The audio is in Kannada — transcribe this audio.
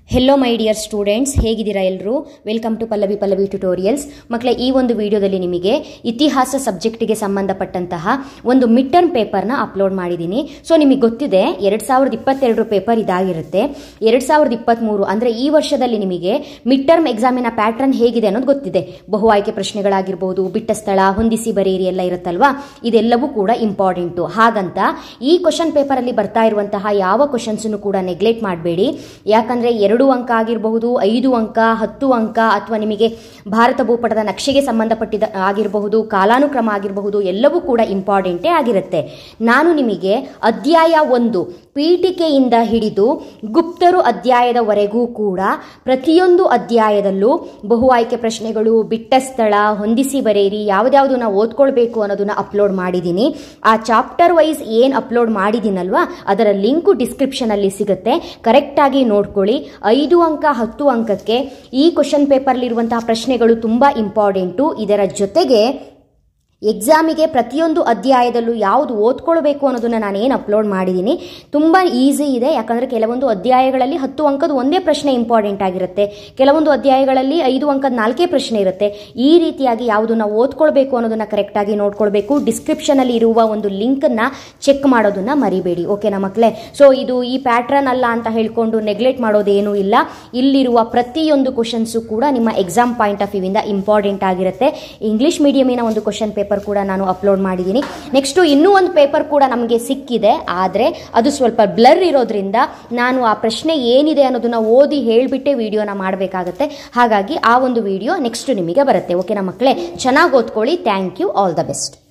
ಹೆಲೋ ಮೈ ಡಿಯರ್ ಸ್ಟೂಡೆಂಟ್ಸ್ ಹೇಗಿದ್ದೀರಾ ಎಲ್ಲರೂ welcome to Pallavi Pallavi tutorials ಮಕ್ಕಳೇ ಈ ಒಂದು ವಿಡಿಯೋದಲ್ಲಿ ನಿಮಗೆ ಇತಿಹಾಸ ಸಬ್ಜೆಕ್ಟಿಗೆ ಸಂಬಂಧಪಟ್ಟಂತಹ ಒಂದು ಮಿಡ್ ಟರ್ಮ್ ಪೇಪರ್ನ ಅಪ್ಲೋಡ್ ಮಾಡಿದ್ದೀನಿ ಸೊ ನಿಮಗೆ ಗೊತ್ತಿದೆ ಎರಡು ಸಾವಿರದ ಇಪ್ಪತ್ತೆರಡರ ಪೇಪರ್ ಇದಾಗಿರುತ್ತೆ ಎರಡು ಸಾವಿರದ ಇಪ್ಪತ್ತ್ಮೂರು ಅಂದರೆ ಈ ವರ್ಷದಲ್ಲಿ ನಿಮಗೆ ಮಿಡ್ ಟರ್ಮ್ ಎಕ್ಸಾಮಿನ ಪ್ಯಾಟ್ರನ್ ಹೇಗಿದೆ ಅನ್ನೋದು ಗೊತ್ತಿದೆ ಬಹು ಆಯ್ಕೆ ಪ್ರಶ್ನೆಗಳಾಗಿರ್ಬೋದು ಬಿಟ್ಟ ಸ್ಥಳ ಹೊಂದಿಸಿ ಬರೆಯಿರಿ ಎಲ್ಲ ಇರುತ್ತಲ್ವಾ ಇದೆಲ್ಲವೂ ಕೂಡ ಇಂಪಾರ್ಟೆಂಟು ಹಾಗಂತ ಈ ಕ್ವಶನ್ ಪೇಪರಲ್ಲಿ ಬರ್ತಾ ಇರುವಂತಹ ಯಾವ ಕ್ವಶನ್ಸನ್ನು ಕೂಡ ನೆಗ್ಲೆಕ್ಟ್ ಮಾಡಬೇಡಿ ಯಾಕಂದರೆ ಎರಡು ಅಂಕ ಆಗಿರಬಹುದು ಐದು ಅಂಕ ಹತ್ತು ಅಂಕ ಅಥವಾ ನಿಮಗೆ ಭಾರತ ಭೂಪಟದ ನಕ್ಷೆಗೆ ಸಂಬಂಧಪಟ್ಟಿದ ಆಗಿರಬಹುದು ಕಾಲಾನುಕ್ರಮ ಆಗಿರಬಹುದು ಎಲ್ಲವೂ ಕೂಡ ಇಂಪಾರ್ಟೆಂಟೇ ಆಗಿರುತ್ತೆ ನಾನು ನಿಮಗೆ ಅಧ್ಯಾಯ ಒಂದು ಪೀಠಿಕೆಯಿಂದ ಹಿಡಿದು ಗುಪ್ತರು ಅಧ್ಯಾಯದವರೆಗೂ ಕೂಡ ಪ್ರತಿಯೊಂದು ಅಧ್ಯಾಯದಲ್ಲೂ ಬಹು ಆಯ್ಕೆ ಪ್ರಶ್ನೆಗಳು ಬಿಟ್ಟ ಸ್ಥಳ ಹೊಂದಿಸಿ ಬರೆಯಿರಿ ಯಾವುದ್ಯಾವುದು ನಾವು ಓದ್ಕೊಳ್ಬೇಕು ಅನ್ನೋದನ್ನ ಅಪ್ಲೋಡ್ ಮಾಡಿದ್ದೀನಿ ಆ ಚಾಪ್ಟರ್ ವೈಸ್ ಏನು ಅಪ್ಲೋಡ್ ಮಾಡಿದ್ದೀನಲ್ವಾ ಅದರ ಲಿಂಕು ಡಿಸ್ಕ್ರಿಪ್ಷನಲ್ಲಿ ಸಿಗುತ್ತೆ ಕರೆಕ್ಟಾಗಿ ನೋಡ್ಕೊಳ್ಳಿ ಐದು ಅಂಕ ಹತ್ತು ಅಂಕಕ್ಕೆ ಈ ಕ್ವಶನ್ ಪೇಪರ್ಲಿರುವಂತಹ ಪ್ರಶ್ನೆಗಳು ತುಂಬ ಇಂಪಾರ್ಟೆಂಟು ಇದರ ಜೊತೆಗೆ ಎಕ್ಸಾಮಿಗೆ ಪ್ರತಿಯೊಂದು ಅಧ್ಯಾಯದಲ್ಲೂ ಯಾವುದು ಓದ್ಕೊಳ್ಬೇಕು ಅನ್ನೋದನ್ನ ನಾನು ಏನು ಅಪ್ಲೋಡ್ ಮಾಡಿದ್ದೀನಿ ತುಂಬ ಈಸಿ ಇದೆ ಯಾಕಂದರೆ ಕೆಲವೊಂದು ಅಧ್ಯಾಯಗಳಲ್ಲಿ ಹತ್ತು ಅಂಕದ ಒಂದೇ ಪ್ರಶ್ನೆ ಇಂಪಾರ್ಟೆಂಟ್ ಆಗಿರುತ್ತೆ ಕೆಲವೊಂದು ಅಧ್ಯಾಯಗಳಲ್ಲಿ ಐದು ಅಂಕದ ನಾಲ್ಕೇ ಪ್ರಶ್ನೆ ಇರುತ್ತೆ ಈ ರೀತಿಯಾಗಿ ಯಾವುದು ನಾವು ಓದ್ಕೊಳ್ಬೇಕು ಅನ್ನೋದನ್ನ ಕರೆಕ್ಟಾಗಿ ನೋಡ್ಕೊಳ್ಬೇಕು ಡಿಸ್ಕ್ರಿಪ್ಷನಲ್ಲಿ ಇರುವ ಒಂದು ಲಿಂಕನ್ನು ಚೆಕ್ ಮಾಡೋದನ್ನ ಮರಿಬೇಡಿ ಓಕೆನಾ ಮಕ್ಕಳೇ ಸೊ ಇದು ಈ ಪ್ಯಾಟ್ರನ್ ಅಲ್ಲ ಅಂತ ಹೇಳ್ಕೊಂಡು ನೆಗ್ಲೆಕ್ಟ್ ಮಾಡೋದೇನೂ ಇಲ್ಲ ಇಲ್ಲಿರುವ ಪ್ರತಿಯೊಂದು ಕ್ವಶನ್ಸು ಕೂಡ ನಿಮ್ಮ ಎಕ್ಸಾಮ್ ಪಾಯಿಂಟ್ ಆಫ್ ವ್ಯೂವಿಂದ ಇಂಪಾರ್ಟೆಂಟ್ ಆಗಿರುತ್ತೆ ಇಂಗ್ಲಿಷ್ ಮೀಡಿಯಮಿನ ಒಂದು ಕ್ವಶನ್ ಪೇಪರ್ ಕೂಡ ನಾನು ಅಪ್ಲೋಡ್ ಮಾಡಿದ್ದೀನಿ ನೆಕ್ಸ್ಟು ಇನ್ನೂ ಒಂದು ಪೇಪರ್ ಕೂಡ ನಮಗೆ ಸಿಕ್ಕಿದೆ ಆದರೆ ಅದು ಸ್ವಲ್ಪ ಬ್ಲರ್ ಇರೋದ್ರಿಂದ ನಾನು ಆ ಪ್ರಶ್ನೆ ಏನಿದೆ ಅನ್ನೋದನ್ನ ಓದಿ ಹೇಳಿಬಿಟ್ಟೆ ವಿಡಿಯೋನ ಮಾಡಬೇಕಾಗತ್ತೆ ಹಾಗಾಗಿ ಆ ಒಂದು ವಿಡಿಯೋ ನೆಕ್ಸ್ಟ್ ನಿಮಗೆ ಬರುತ್ತೆ ಓಕೆನಾ ಮಕ್ಕಳೇ ಚೆನ್ನಾಗಿ ಓದ್ಕೊಳ್ಳಿ thank you all the best